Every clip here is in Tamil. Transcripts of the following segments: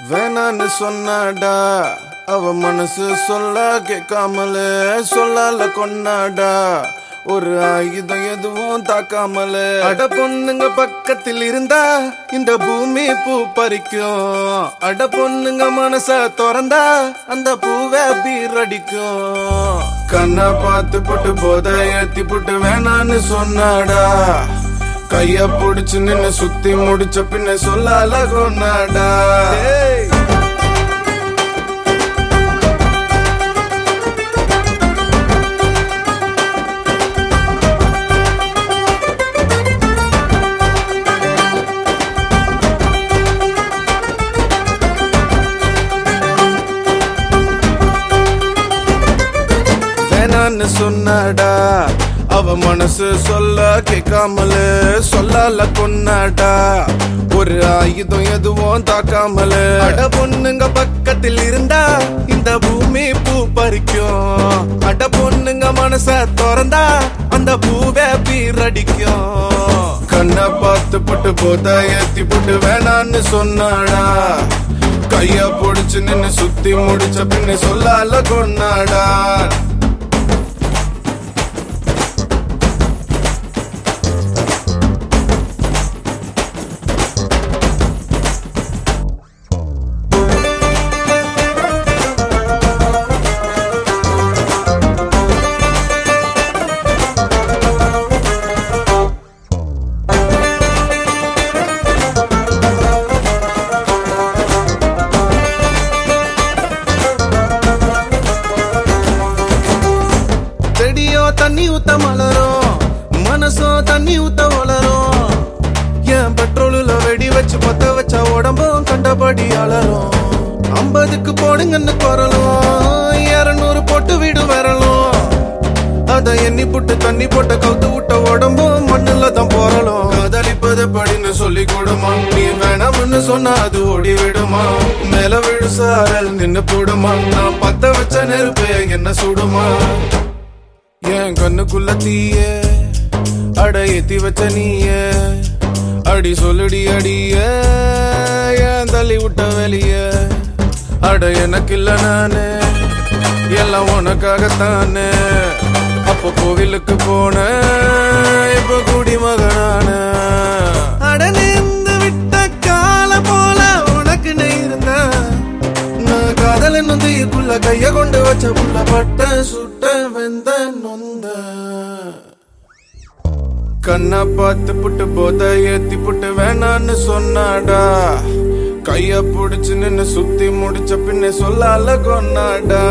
வேணான்னு சொன்னாடா அவ மனசு சொல்ல கேட்காமலே சொல்லால கொண்டாடா ஒரு ஆயுதம் எதுவும் தாக்காமலே அட பொண்ணுங்க பக்கத்தில் இருந்தா இந்த பூமி பூ பறிக்கும் அட பொண்ணுங்க மனச திறந்தா அந்த பூவை பீரடிக்கும் கண்ணை பார்த்து போட்டு போத ஏத்தி போட்டு வேணான்னு சொன்னாடா கைய புடிச்சு நின்னு சுத்தி முடிச்ச பின்ன சொல்லால கொண்டாடா வேணான்னு சொன்னாடா அவ மனசு சொல்ல கேட்காமலே சொல்லால கொன்னாடா ஒரு ஆயுதம் எதுவும் தாக்காமலே அட பொண்ணுங்க பக்கத்தில் இருந்தா இந்த பூமி பூ பறிக்கும் அட பொண்ணுங்க மனச திறந்தா அந்த பூவே பீரடிக்கும் கண்ணை பார்த்து போட்டு போத ஏத்தி போட்டு வேணான்னு சொன்னாடா கைய புடிச்சு நின்னு சுத்தி முடிச்ச பின்ன சொல்லால கொண்டாடா செடியோ தண்ணி ஊத்த மலரும் மனசோ தண்ணி ஊத்த வளரும் என் பெட்ரோலுல வெடி வச்சு பத்த வச்ச உடம்பும் கண்டபடி அலரும் ஐம்பதுக்கு போடுங்கன்னு குரலும் இருநூறு போட்டு வீடு வரலும் அத எண்ணி புட்டு தண்ணி போட்ட கவுத்து விட்ட உடம்பும் மண்ணுல தான் போறலும் காதலிப்பது படின்னு சொல்லி கொடுமா நீ வேணாம்னு சொன்னா அது ஓடி விடுமா மேல விழு சாரல் நின்னு போடுமா நான் பத்த வச்ச நெருப்பு என்ன சுடுமா என் கண்ணுக்குள்ள தீய அட ஏத்தி வச்ச நீய அடி சொல்லுடி அடிய ஏன் தள்ளி விட்ட வெளிய அட எனக்கு இல்ல நானு எல்லாம் உனக்காகத்தானே அப்போ கோவிலுக்கு போன இப்ப குடிமகனான அட நேர்ந்து விட்ட கால போல உனக்கு இருந்த நான் காதல் என்னும் தீக்குள்ள கைய கொண்டு வச்ச புள்ள பட்ட சுட்ட வெந்த நொந்த கண்ணா பார்த்து புட்டு போத ஏத்தி புட்டு வேணான்னு சொன்னாடா கைய புடிச்சு நின்னு சுத்தி முடிச்ச பின்ன சொல்லால கொன்னாடா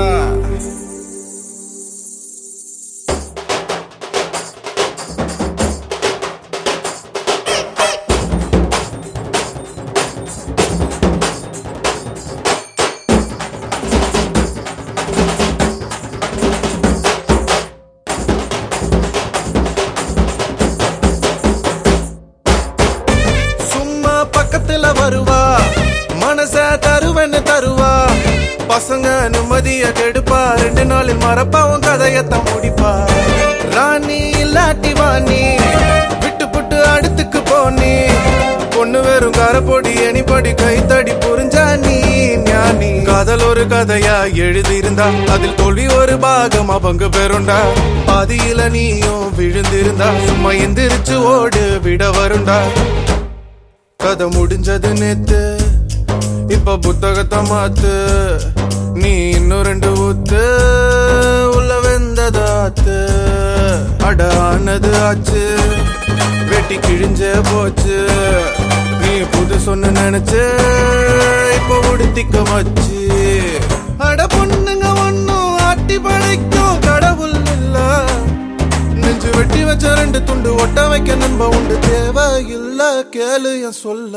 சும்மா பக்கத்துல வருவா மனச தருவன்னு தருவா பசங்க நிம்மதிய கெடுப்பா ரெண்டு நாளில் மறப்பாவும் கதையத்தான் முடிப்பா ராணி இல்லாட்டி வாணி விட்டு புட்டு அடுத்துக்கு போனி பொண்ணு வெறும் காரப்பொடி எனிபடி கைத்தடி புரிஞ்சா நீ ஞானி காதல் ஒரு கதையா எழுதியிருந்தா அதில் தோல்வி ஒரு பாகமா பங்கு பெறுண்டா பாதியில நீயும் விழுந்திருந்தா சும்மா எந்திரிச்சு ஓடு விட வருண்டா கதை முடிஞ்சது நேத்து இப்ப புத்தகத்தை மாத்து நீ இன்னும் ரெண்டு ஊத்து உள்ள வெந்ததாத்து அட ஆனது ஆச்சு வெட்டி கிழிஞ்சே போச்சு நீ புது சொன்ன நினைச்சு இப்ப உடுத்திக்க வச்சு அட பொண்ணுங்க ஒன்னும் ஆட்டி படைக்கும் கடவுள் இல்ல நெஞ்சு வெட்டி வச்ச ரெண்டு துண்டு ஒட்ட வைக்க நம்ப உண்டு தேவை இல்ல கேளு என் சொல்ல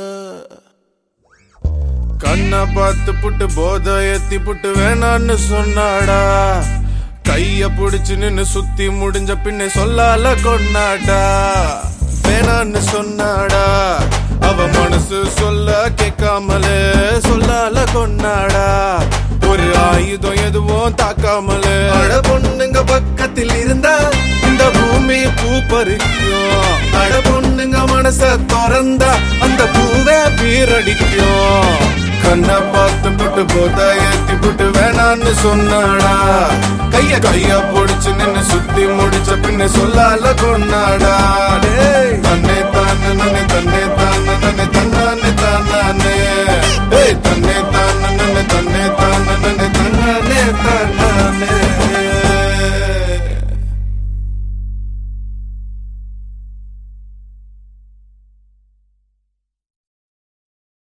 கண்ணை பார்த்து புட்டு போத ஏத்தி புட்டு வேணான்னு சொன்னாடா கைய புடிச்சு நின்னு சுத்தி முடிஞ்ச பின்ன சொல்லால கொண்டாடா வேணான்னு சொன்னாடா அவ மனசு சொல்ல கேட்காமலே சொல்லால கொண்டாடா ஒரு ஆயுதம் எதுவும் தாக்காமலே அட பொண்ணுங்க பக்கத்தில் இருந்தா இந்த இந்த பூமி பூ பறிக்கும் அட பொண்ணுங்க மனச திறந்தா அந்த பூவே பீரடிக்கும் கண்ணை பார்த்து புட்டு போத ஏத்தி புட்டு வேணான்னு சொன்னாடா கைய கைய பொடிச்சு நின்னு சுத்தி முடிச்ச பின்ன சொல்லால கொண்டாடா டேய், தன்னை தானே